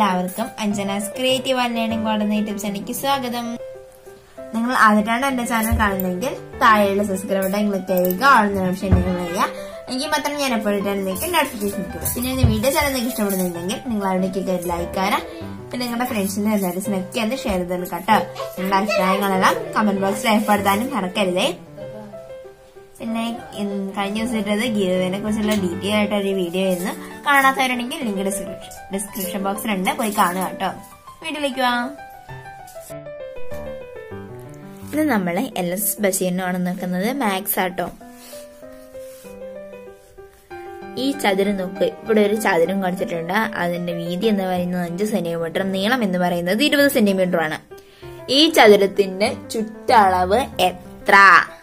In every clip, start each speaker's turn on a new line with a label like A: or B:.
A: എല്ലാവർക്കും Anjana's creative and learning coordinative ചാനലിലേക്ക് സ്വാഗതം നിങ്ങൾ ആദ്യമായിട്ടാണ് എന്റെ ചാനൽ കാണുന്നതെങ്കിൽ താഴെയുള്ള സബ്സ്ക്രൈബ് ബട്ടൺ ക്ലിക്ക് ചെയ്യുക ആളുന്ന ഓപ്ഷൻ എനേബിൾ ചെയ്യുക എങ്കിൽ മാത്രം ഞാൻ എപ്പോഴും നിങ്ങൾക്ക് നോട്ടിഫിക്കേഷൻ കിട്ടും പിന്നെ എന്റെ വീഡിയോ ചാനൽ നിങ്ങൾക്ക് ഇഷ്ടപ്പെടുന്നുണ്ടെങ്കിൽ നിങ്ങൾ അവിടേക്ക് കയറി ലൈക്ക് തരാം പിന്നെ നിങ്ങളുടെ ഫ്രണ്ട്സിന്റെ റിലേറ്റീവ്സിനൊക്കെ ഒന്ന് ഷെയർ ചെയ്ത് കേട്ടോ നിങ്ങളുടെ അഭിപ്രായങ്ങളെല്ലാം കമന്റ് ബോക്സിൽ രേഖപ്പെടുത്താനും മറക്കരുതേ പിന്നെ ഇൻ- കഴിഞ്ഞ ദിവസം ഇട്ടത് ഗീതവിനെ കുറിച്ചുള്ള ഡീറ്റെയിൽ ആയിട്ട് ഒരു വീഡിയോ ആയിരുന്നു കാണാത്തവരുണ്ടെങ്കിൽ ലിങ്ക് ഡിസ്ക്രിപ്ഷൻ ഡിസ്ക്രിപ്ഷൻ ബോക്സിലുണ്ട് പോയി കാണുക കേട്ടോ വീട്ടിലേക്ക് വാ ഇന്ന് നമ്മള് എൽ എസ് ബഷീറിനാണ് നോക്കുന്നത് മാത്സ് ആട്ടോ ഈ ചതുരം നോക്ക് ഇവിടെ ഒരു ചതുരം കാണിച്ചിട്ടുണ്ട് അതിന്റെ വീതി എന്ന് പറയുന്നത് അഞ്ച് സെന്റിമീറ്റർ നീളം എന്ന് പറയുന്നത് ഇരുപത് സെന്റിമീറ്റർ ആണ് ഈ ചതുരത്തിന്റെ ചുറ്റളവ് എത്ര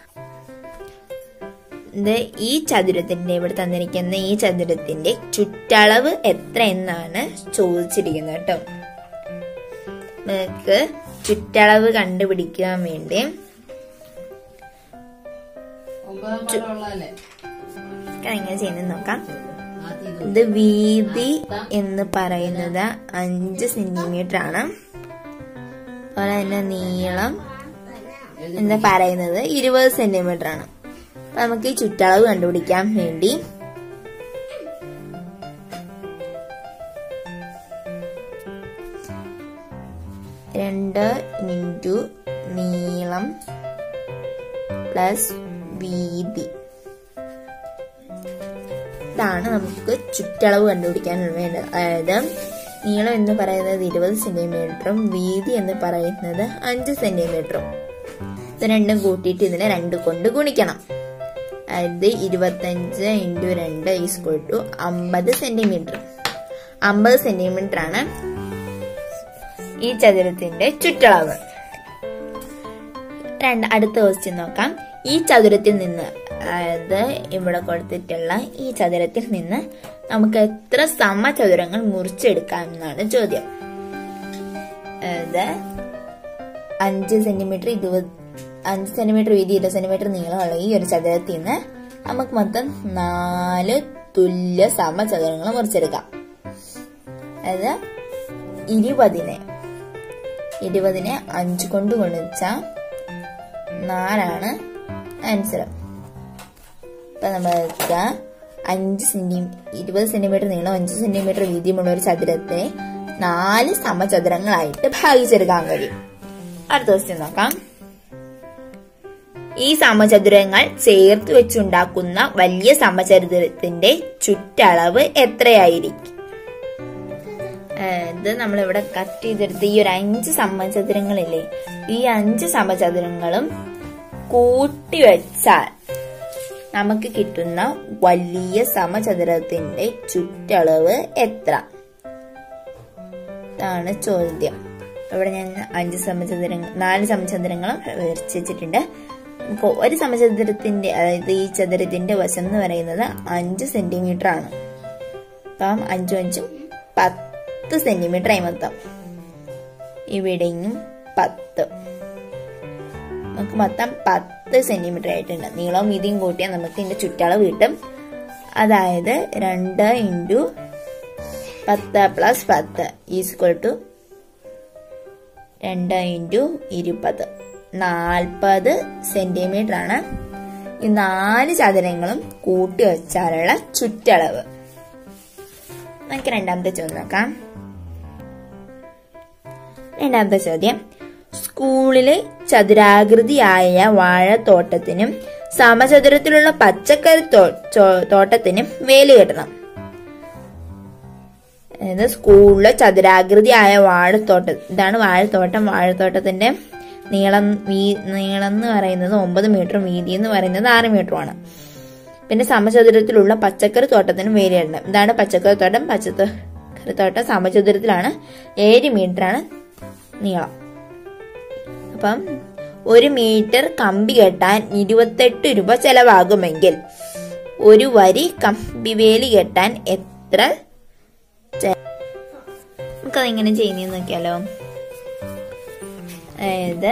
A: ഇത് ഈ ചതുരത്തിന്റെ ഇവിടെ തന്നിരിക്കുന്ന ഈ ചതുരത്തിന്റെ ചുറ്റളവ് എത്ര എന്നാണ് ചോദിച്ചിരിക്കുന്നത് കേട്ടോ നമുക്ക് ചുറ്റളവ് കണ്ടുപിടിക്കാൻ വേണ്ടി എങ്ങനെ ചെയ്യുന്നത് നോക്കാം ഇത് വീതി എന്ന് പറയുന്നത് അഞ്ച് സെന്റിമീറ്റർ ആണ് അതുപോലെ തന്നെ നീളം എന്ന് പറയുന്നത് ഇരുപത് സെന്റിമീറ്റർ ആണ് അപ്പൊ നമുക്ക് ഈ ചുറ്റളവ് കണ്ടുപിടിക്കാൻ വേണ്ടി രണ്ട് ഇൻറ്റു നീളം പ്ലസ് വീതി ഇതാണ് നമുക്ക് ചുറ്റളവ് കണ്ടുപിടിക്കാൻ വേണ്ടത് അതായത് നീളം എന്ന് പറയുന്നത് ഇരുപത് സെന്റിമീറ്ററും വീതി എന്ന് പറയുന്നത് അഞ്ച് സെന്റിമീറ്ററും ഇത് രണ്ടും കൂട്ടിയിട്ട് ഇതിനെ രണ്ട് കൊണ്ട് ഗുണിക്കണം അതായത് ഇരുപത്തഞ്ച് ഇൻറ്റു രണ്ട് ഈസ്ക്വൽ ടു അമ്പത് സെന്റിമീറ്റർ അമ്പത് സെന്റിമീറ്റർ ആണ് ഈ ചതുരത്തിന്റെ ചുറ്റളവ് രണ്ട് അടുത്ത ക്വസ്റ്റ്യൻ നോക്കാം ഈ ചതുരത്തിൽ നിന്ന് അതായത് ഇവിടെ കൊടുത്തിട്ടുള്ള ഈ ചതുരത്തിൽ നിന്ന് നമുക്ക് എത്ര സമചതുരങ്ങൾ മുറിച്ചെടുക്കാം എന്നാണ് ചോദ്യം അതായത് അഞ്ച് സെന്റിമീറ്റർ ഇരുപത് അഞ്ച് സെന്റിമീറ്റർ വീതി ഇരുപത് സെന്റിമീറ്റർ നീളമുള്ള ഈ ഒരു ചതുരത്തിൽ നിന്ന് നമുക്ക് മൊത്തം നാല് തുല്യ സമചതുരങ്ങൾ മുറിച്ചെടുക്കാം അതായത് ഇരുപതിനെ ഇരുപതിനെ അഞ്ച് കൊണ്ട് ഗുണിച്ച നാലാണ് ആൻസർ ഇപ്പൊ നമ്മൾക്ക് അഞ്ച് സെന്റി ഇരുപത് സെന്റിമീറ്റർ നീളം അഞ്ച് സെന്റിമീറ്റർ വീതിയുമുള്ള ഒരു ചതുരത്തെ നാല് സമചതുരങ്ങളായിട്ട് ഭാഗിച്ചെടുക്കാൻ കഴിയും അടുത്ത ക്വസ്റ്റ്യൻ നോക്കാം ഈ സമചതുരങ്ങൾ ചേർത്ത് വെച്ചുണ്ടാക്കുന്ന വലിയ സമചതുരത്തിന്റെ ചുറ്റളവ് എത്രയായിരിക്കും ഇത് നമ്മളിവിടെ കട്ട് ചെയ്തെടുത്ത് ഈ ഒരു അഞ്ച് സമചതുരങ്ങളില്ലേ ഈ അഞ്ച് സമചതുരങ്ങളും കൂട്ടിവെച്ചാൽ നമുക്ക് കിട്ടുന്ന വലിയ സമചതുരത്തിന്റെ ചുറ്റളവ് എത്ര ഇതാണ് ചോദ്യം ഇവിടെ ഞാൻ അഞ്ച് സമചതുരങ്ങൾ നാല് സമചതുരങ്ങളും വരച്ച് വെച്ചിട്ടുണ്ട് നമുക്ക് ഒരു സമചതുരത്തിന്റെ അതായത് ഈ ചതുരത്തിന്റെ വശം എന്ന് പറയുന്നത് അഞ്ച് സെന്റിമീറ്റർ ആണ് അപ്പം അഞ്ചും അഞ്ചും പത്ത് സെന്റിമീറ്റർ ആയി മൊത്തം ഇവിടെയും പത്ത് നമുക്ക് മൊത്തം പത്ത് സെന്റിമീറ്റർ ആയിട്ടുണ്ട് നീളവും വീതിയും കൂട്ടിയാൽ നമുക്ക് ഇതിന്റെ ചുറ്റളവ് കിട്ടും അതായത് രണ്ട് ഇൻറ്റു പത്ത് പ്ലസ് പത്ത് ഈസ്ക്വൽ ടു രണ്ട് ഇൻറ്റു ഇരുപത് നാൽപ്പത് സെന്റിമീറ്റർ ആണ് ഈ നാല് ചതുരങ്ങളും കൂട്ടി വെച്ചാലുള്ള ചുറ്റളവ് നമുക്ക് രണ്ടാമത്തെ ചോദ്യം നോക്കാം രണ്ടാമത്തെ ചോദ്യം സ്കൂളിലെ ചതുരാകൃതിയായ വാഴത്തോട്ടത്തിനും സമചതുരത്തിലുള്ള പച്ചക്കറി തോ- ചോ- തോട്ടത്തിനും വേലി കെട്ടണം അതായത് സ്കൂളിലെ ചതുരാകൃതിയായ വാഴത്തോട്ടം ഇതാണ് വാഴത്തോട്ടം വാഴത്തോട്ടത്തിന്റെ നീളം വീ നീളം എന്ന് പറയുന്നത് ഒമ്പത് മീറ്ററും വീതി എന്ന് പറയുന്നത് ആറ് മീറ്ററുമാണ് പിന്നെ സമചതുരത്തിലുള്ള പച്ചക്കറി തോട്ടത്തിനും വേലിയിടണം ഇതാണ് പച്ചക്കറി തോട്ടം പച്ചക്കറി തോട്ടം സമചതുരത്തിലാണ് ഏഴ് മീറ്റർ ആണ് നീളം അപ്പം ഒരു മീറ്റർ കമ്പി കെട്ടാൻ ഇരുപത്തെട്ട് രൂപ ചെലവാകുമെങ്കിൽ ഒരു വരി കമ്പി വേലി കെട്ടാൻ എത്ര ചെ- നമുക്കത് എങ്ങനെ ചെയ്യുന്നതെന്ന് നോക്കിയാലോ അതായത്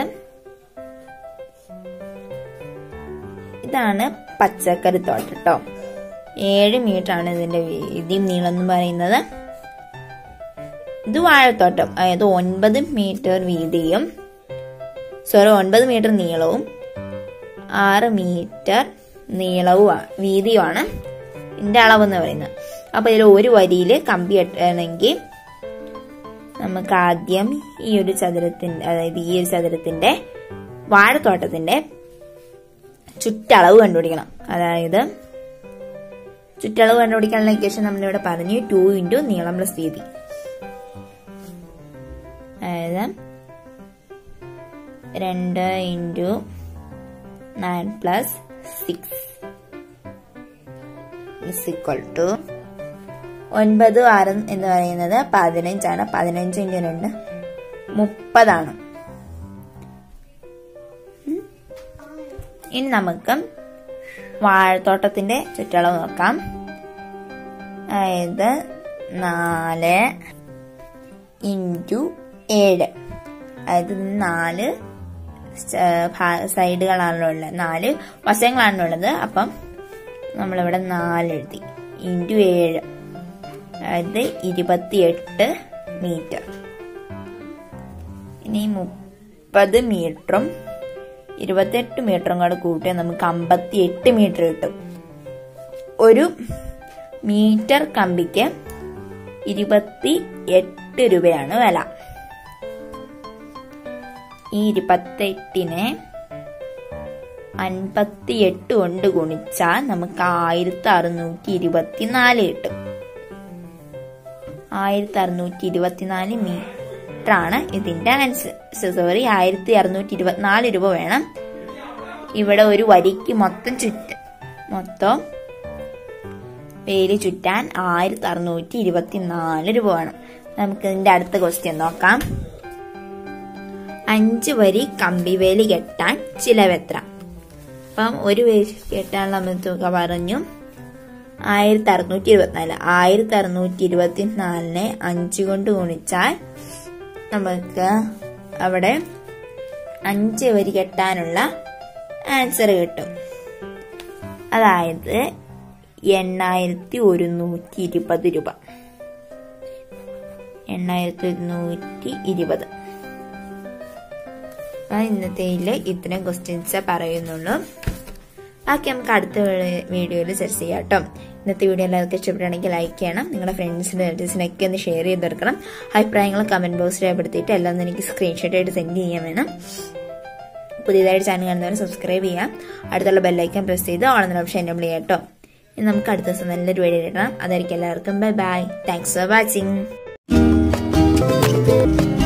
A: ഇതാണ് പച്ചക്കറി തോട്ടം കേട്ടോ ഏഴ് മീറ്റർ ആണ് ഇതിന്റെ വീതിയും നീളം എന്ന് പറയുന്നത് ഇത് വാഴത്തോട്ടം അതായത് ഒൻപത് മീറ്റർ വീതിയും സോറി ഒൻപത് മീറ്റർ നീളവും ആറ് മീറ്റർ നീളവും വീതിയുമാണ് ഇതിന്റെ അളവെന്ന് പറയുന്നത് അപ്പൊ ഇതിൽ ഒരു വരിയിൽ കമ്പി കെട്ടണമെങ്കിൽ നമുക്ക് ആദ്യം ഈ ഒരു ചതുരത്തിന്റെ അതായത് ഈ ഒരു ചതുരത്തിന്റെ വാഴത്തോട്ടത്തിന്റെ ചുറ്റളവ് കണ്ടുപിടിക്കണം അതായത് ചുറ്റളവ് കണ്ടുപിടിക്കാനുള്ള ഇക്വേഷൻ നമ്മളിവിടെ പറഞ്ഞു ടു ഇൻറ്റു നീളം പ്ലസ് വീതി അതായത് രണ്ട് into nine plus six is equal to ഒൻപത് ആറ് എന്ന് പറയുന്നത് പതിനഞ്ചാണ് പതിനഞ്ച് ഇൻറ്റു രണ്ട് മുപ്പതാണ് ഉം. ഇനി നമുക്ക് വാഴത്തോട്ടത്തിന്റെ ചുറ്റളവ് നോക്കാം അതായത് നാല് ഇൻറ്റു ഏഴ് അതായത് ഇത് നാല് സ- ഭാ- സൈഡുകളാണല്ലോ ഉള്ളത് നാല് വശങ്ങളാണല്ലോ ഉള്ളത് അപ്പം നമ്മളിവിടെ നാല് എഴുതി ഇൻറ്റു ഏഴ് അതായത് ഇരുപത്തിയെട്ട് മീറ്റർ ഇനി മുപ്പത് മീറ്ററും ഇരുപത്തെട്ട് മീറ്ററും കൂടെ കൂട്ടിയാൽ നമുക്ക് അമ്പത്തി എട്ട് മീറ്റർ കിട്ടും ഒരു മീറ്റർ കമ്പിക്ക് ഇരുപത്തി എട്ട് രൂപയാണ് വില ഈ ഇരുപത്തെട്ടിനെ അൻപത്തിയെട്ട് കൊണ്ട് ഗുണിച്ചാൽ നമുക്ക് ആയിരത്തി അറുന്നൂറ്റി ഇരുപത്തിനാല് കിട്ടും ആയിരത്തി അറുന്നൂറ്റി ഇരുപത്തിനാല് മീറ്റർ ആണ് ഇതിന്റെ ആൻസർ സോറി ആയിരത്തി അറുന്നൂറ്റി ഇരുപത്തിനാല് രൂപ വേണം ഇവിടെ ഒരു വരിക്ക് മൊത്തം ചുറ്റ മൊത്തം പേര് ചുറ്റാൻ ആയിരത്തി അറുന്നൂറ്റി ഇരുപത്തിനാല് രൂപ വേണം നമുക്ക് ഇതിന്റെ അടുത്ത ക്വസ്റ്റ്യൻ നോക്കാം അഞ്ച് വരി കമ്പിവേലി കെട്ടാൻ ചിലവെത്ര അപ്പം ഒരു വേലി കെട്ടാൻ നമ്മൾ തുക പറഞ്ഞു ആയിരത്തി അറുന്നൂറ്റി ഇരുപത്തിനാല് ആയിരത്തി അറുന്നൂറ്റി ഇരുപത്തിനാലിനെ അഞ്ച് കൊണ്ട് ഗുണിച്ചാൽ നമുക്ക് അവിടെ അഞ്ച് വരി കെട്ടാനുള്ള ആൻസർ കിട്ടും അതായത് എണ്ണായിരത്തി ഒരുന്നൂറ്റി ഇരുപത് രൂപ എണ്ണായിരത്തി ഒരുന്നൂറ്റി ഇരുപത് ആ ഇന്നത്തേല് ഇത്തരം ക്വസ്റ്റ്യൻസ് പറയുന്നുള്ളൂ ബാക്കി നമുക്ക് അടുത്ത വീഡിയോയിൽ സെർച്ച് ചെയ്യാം കേട്ടോ ഇന്നത്തെ വീഡിയോ എല്ലാവർക്കും ഇഷ്ടപ്പെടുകയാണെങ്കിൽ ലൈക്ക് ചെയ്യണം നിങ്ങളുടെ ഫ്രണ്ട്സിനും റിലേറ്റീവ്സിനൊക്കെ ഒന്ന് ഷെയർ ചെയ്ത് കൊടുക്കണം അഭിപ്രായങ്ങൾ കമന്റ് ബോക്സിൽ രേഖപ്പെടുത്തിയിട്ട് എല്ലാം ഒന്ന് എനിക്ക് സ്ക്രീൻഷോട്ട് ആയിട്ട് സെൻഡ് ചെയ്യാൻ വേണം പുതിയതായിട്ട് ചാനൽ കാണുന്നവർ സബ്സ്ക്രൈബ് ചെയ്യാം അടുത്തുള്ള ബെല്ലൈക്കൻ പ്രസ് ചെയ്ത് ഓണെന്ന ഓപ്ഷൻ എനേബിൾ ചെയ്യാം കേട്ടോ ഇനി നമുക്ക് അടുത്ത ദിവസം നല്ലൊരു വീഡിയോ ഇടണം അതായിരിക്കും എല്ലാവർക്കും bye bye thanks for watching